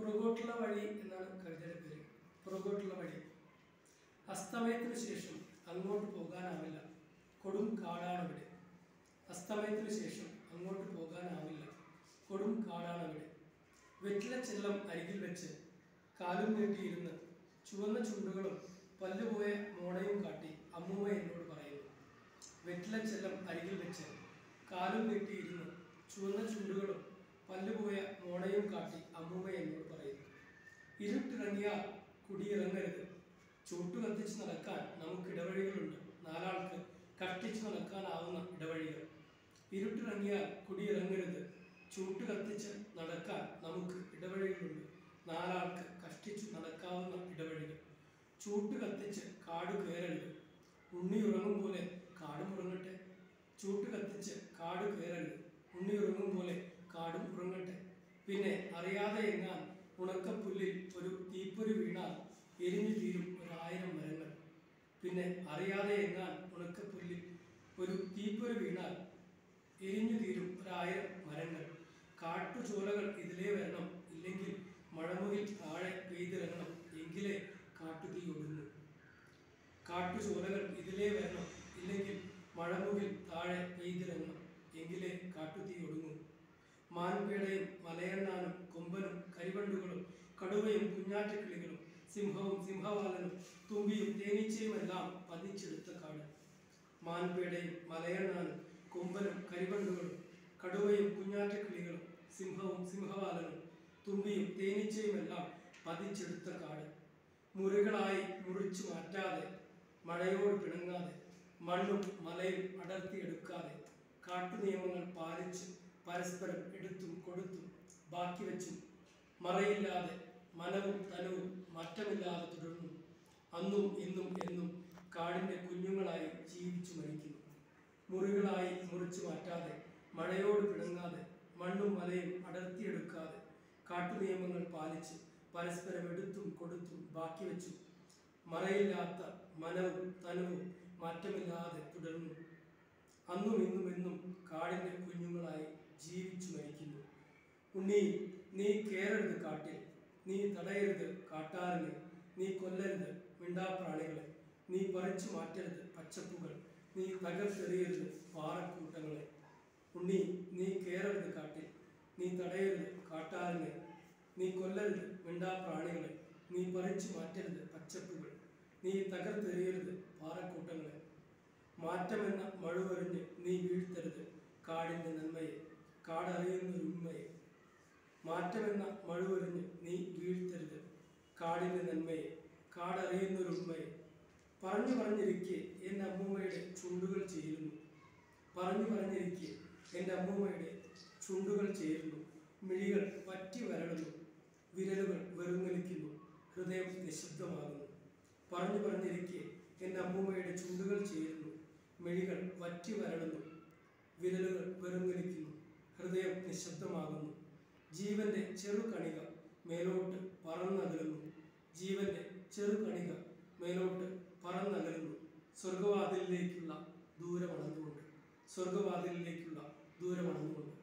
പുറകോട്ടുള്ള വഴി എന്നാണ് കവിതയുടെ പേര് പുറകോട്ടുള്ള വഴി അസ്തമയത്തിനു ശേഷം അങ്ങോട്ട് പോകാനാവില്ല കൊടും കാടാണവിടെ അസ്തമയത്തിനു ശേഷം അങ്ങോട്ട് പോകാനാവില്ല കൊടും കാടാണവിടെ വെറ്റില ചെല്ലം അരികിൽ വെച്ച് കാലും നീട്ടിയിരുന്ന് ചുവന്ന ചുണ്ടുകളും പല്ലുപോയ മോണയും കാട്ടി അമ്മൂമ്മ എന്നോട് പറയുന്നു വെറ്റില ചെല്ലം അരികിൽ വെച്ച് കാലും നീട്ടിയിരുന്ന് ചുവന്ന ചുണ്ടുകളും പല്ലുപോയ മോണയും കാട്ടി അമ്മൂമ്മ എന്നോട് പറയുന്നു ഇരുട്ടിറങ്ങിയാൽ കുടിയിറങ്ങരുത് ചൂട്ട് കത്തിച്ച് നടക്കാൻ നമുക്ക് ഇടവഴികളുണ്ട് നാലാൾക്ക് കഷ്ടിച്ച് നടക്കാനാവുന്ന ഇടവഴികൾ ഇരുട്ടിറങ്ങിയാൽ കുടിയിറങ്ങരുത് ചൂട്ട് കത്തിച്ച് നടക്കാൻ നമുക്ക് ഇടവഴികളുണ്ട് നാലാൾക്ക് കഷ്ടിച്ചു നടക്കാവുന്ന ഇടവഴികൾ ചൂട്ട് കത്തിച്ച് കാട് കയറരുത് ഉണ്ണി ഉറങ്ങും പോലെ കാടും ഉറങ്ങട്ടെ ചൂട്ട് കത്തിച്ച് കാട് കയറരുത് ഉണ്ണി ഉറങ്ങും പോലെ കാടും ഉറങ്ങട്ടെ പിന്നെ അറിയാതെ എങ്ങാൻ ഉണക്കപ്പുല്ലിൽ ഒരു തീപ്പൊരി വീണാൽ എരിഞ്ഞു തീരും ഒരായിരം മരങ്ങൾ പിന്നെ അറിയാതെ എങ്ങാൻ ഉണക്കപ്പുല്ലിൽ ഒരു തീപ്പൊരി വീണാൽ എരിഞ്ഞു തീരും ഒരായിരം മരങ്ങൾ കാട്ടുചോലകൾ ഇതിലേ വരണം ഇല്ലെങ്കിൽ മഴമുകിൽ താഴെ പെയ്തിറങ്ങണം എങ്കിലേ കാട്ടുതീ ഒടുങ്ങും കാട്ടുചോലകൾ ഇതിലേ വരണം ഇല്ലെങ്കിൽ മഴമുകിൽ താഴെ പെയ്തിറങ്ങണം എങ്കിലേ കാട്ടുതീ ഒടുങ്ങും മാൻപേടയും മലയണ്ണാനും കൊമ്പനും കരിവണ്ടുകളും കടുവയും കുഞ്ഞാറ്റക്കിളികളും സിംഹവും സിംഹവാലനും തുമ്പിയും തേനീച്ചയുമെല്ലാം പതിച്ചെടുത്ത കാട് മാൻപേടയും മലയണ്ണാനും കൊമ്പനും കരിവണ്ടുകളും കടുവയും കുഞ്ഞാറ്റക്കിളികളും സിംഹവും സിംഹവാലനും തുമ്പിയും തേനീച്ചയുമെല്ലാം പതിച്ചെടുത്ത കാട് മുറികളായി മുറിച്ചു മാറ്റാതെ മഴയോട് പിണങ്ങാതെ മണ്ണും മലയും അടർത്തിയെടുക്കാതെ കാട്ടുനിയമങ്ങൾ പാലിച്ച് പരസ്പരം എടുത്തും കൊടുത്തും ബാക്കി വെച്ചും മറയില്ലാതെ മനവും തനവും മാറ്റമില്ലാതെ തുടർന്നു അന്നും ഇന്നും എന്നും കാടിൻ്റെ കുഞ്ഞുങ്ങളായി ജീവിച്ചു മരിക്കുന്നു മുറികളായി മുറിച്ചു മാറ്റാതെ മഴയോട് പിണങ്ങാതെ മണ്ണും മലയും അടർത്തിയെടുക്കാതെ കാട്ടുനിയമങ്ങൾ പാലിച്ച് പരസ്പരം എടുത്തും കൊടുത്തും ബാക്കി വെച്ചും മറയില്ലാത്ത മനവും തനവും മാറ്റമില്ലാതെ തുടർന്നു അന്നും ഇന്നും എന്നും കാടിൻ്റെ കുഞ്ഞുങ്ങളായി ജീവിച്ചു മരിക്കുന്നു ഉണ്ണി നീ കേറരുത് കാട്ടിൽ നീ തടയരുത് കാട്ടാറിനെ നീ കൊല്ലരുത് മിണ്ടാപ്രാണികളെ നീ പറിച്ചു മാറ്റരുത് പച്ചപ്പുകൾ നീ തകർത്തെറിയരുത് പാറക്കൂട്ടങ്ങളെ ഉണ്ണി നീ കേറരുത് കാട്ടിൽ നീ തടയരുത് കാട്ടാറിനെ നീ കൊല്ലരുത് മിണ്ടാപ്രാണികളെ നീ പറിച്ചു മാറ്റരുത് പച്ചപ്പുകൾ നീ തകർത്തെറിയരുത് പാറക്കൂട്ടങ്ങളെ മാറ്റമെന്ന മഴുവറിഞ്ഞ് നീ വീഴ്ത്തരുത് കാടിൻ്റെ നന്മയെ കാടറിയുന്നൊരു ഉണ്മയെ മാറ്റമെന്ന മഴുവറിഞ്ഞ് നീ വീഴ്ത്തരുത് കാടിൻ്റെ നന്മയെ കാടറിയുന്നൊരു ഉണ്മയെ പറഞ്ഞു പറഞ്ഞിരിക്കെ എൻ്റെ അമ്മൂമ്മയുടെ ചുണ്ടുകൾ ചേരുന്നു പറഞ്ഞു പറഞ്ഞിരിക്കെ എൻ്റെ അമ്മൂമ്മയുടെ ചുണ്ടുകൾ ചേരുന്നു മിഴികൾ പറ്റി വരളുന്നു വിരലുകൾ വെറുങ്ങലിക്കുന്നു ഹൃദയം നിശബ്ദമാകുന്നു പറഞ്ഞു പറഞ്ഞിരിക്കെ എൻ്റെ അമ്മൂമ്മയുടെ ചുണ്ടുകൾ ചേരുന്നു മിഴികൾ വറ്റി വരളുന്നു വിരലുകൾ വെറുങ്ങലിക്കുന്നു ഹൃദയം നിശബ്ദമാകുന്നു ജീവന്റെ ചെറുകണിക മേലോട്ട് പറന്നകലുന്നു ജീവന്റെ ചെറുകണിക മേലോട്ട് പറന്നകലുന്നു സ്വർഗവാതിലിലേക്കുള്ള ദൂരമണന്നുകൊണ്ട് സ്വർഗവാതിലിലേക്കുള്ള ദൂരമണന്നുകൊണ്ട്